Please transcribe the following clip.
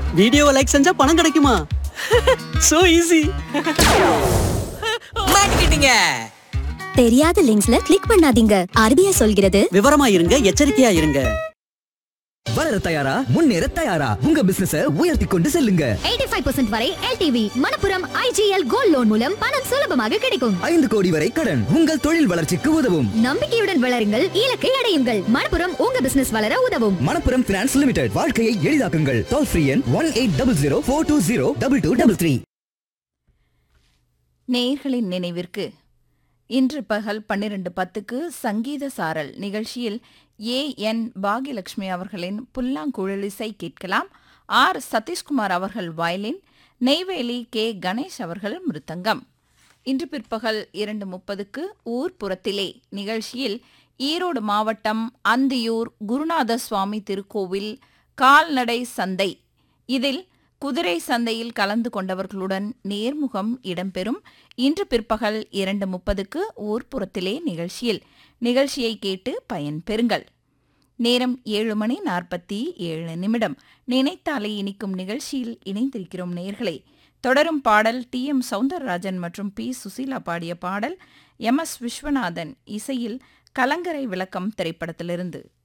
வீடியோவை லைக் செஞ்சா பணம் கிடைக்குமா சோ ஈஸி மாட்டிக்கிட்டீங்க தெரியாத லிங்க்ஸ்ல கிளிக் பண்ணாதீங்க ஆர்பிஐ சொல்கிறது விவரமா இருங்க எச்சரிக்கையா இருங்க வளர தயாரா முன்னேற தயாரா உங்க பிசினஸ உயர்த்தி கொண்டு செல்லுங்க 85% வரை LTV Manappuram IGL gold loan மூலம் பணம் சுலபமாக கிடைக்கும் ஐந்து கோடி வரை கடன் உங்கள் தொழில் வளர்ச்சிக்கு உதவும் நம்பிக்கையுடன் வளருங்கள் இலக்கை அடையுங்கள் மணப்புரம் உங்க பிசினஸ் வளர உதவும் மணப்புரம் பினான்ஸ் லிமிடெட் வாழ்க்கையை எளிதாக்குங்கள் டோல் ஃப்ரீ எண் one eight double zero four two zero double two double three நேயர்களின் நினைவிற்கு இன்று பகல் பன்னிரண்டு பத்துக்கு சங்கீத சாரல் நிகழ்ச்சியில் ஏ என் பாகியலட்சுமி அவர்களின் புல்லாங்குழலிசை கேட்கலாம் ஆர் சதீஷ்குமார் அவர்கள் வயலின் நெய்வேலி கே கணேஷ் அவர்கள் மிருத்தங்கம் இன்று பிற்பகல் இரண்டு முப்பதுக்கு ஊர்ப்புறத்திலே நிகழ்ச்சியில் ஈரோடு மாவட்டம் அந்தியூர் குருநாத சுவாமி திருக்கோவில் கால்நடை சந்தை இதில் குதிரை சந்தையில் கலந்து கொண்டவர்களுடன் நேர்முகம் இடம்பெறும் இன்று பிற்பகல் இரண்டு முப்பதுக்கு ஊர்ப்புறத்திலே நிகழ்ச்சியில் நிகழ்ச்சியை கேட்டு பயன் பெறுங்கள் நேரம் ஏழு மணி நாற்பத்தி ஏழு நிமிடம் நினைத்தாலே இனிக்கும் நிகழ்ச்சியில் இணைந்திருக்கிறோம் நேர்களே தொடரும் பாடல் டி எம் சவுந்தரராஜன் மற்றும் பி சுசீலா பாடிய பாடல் எம் எஸ் விஸ்வநாதன் இசையில் கலங்கரை விளக்கம் திரைப்படத்திலிருந்து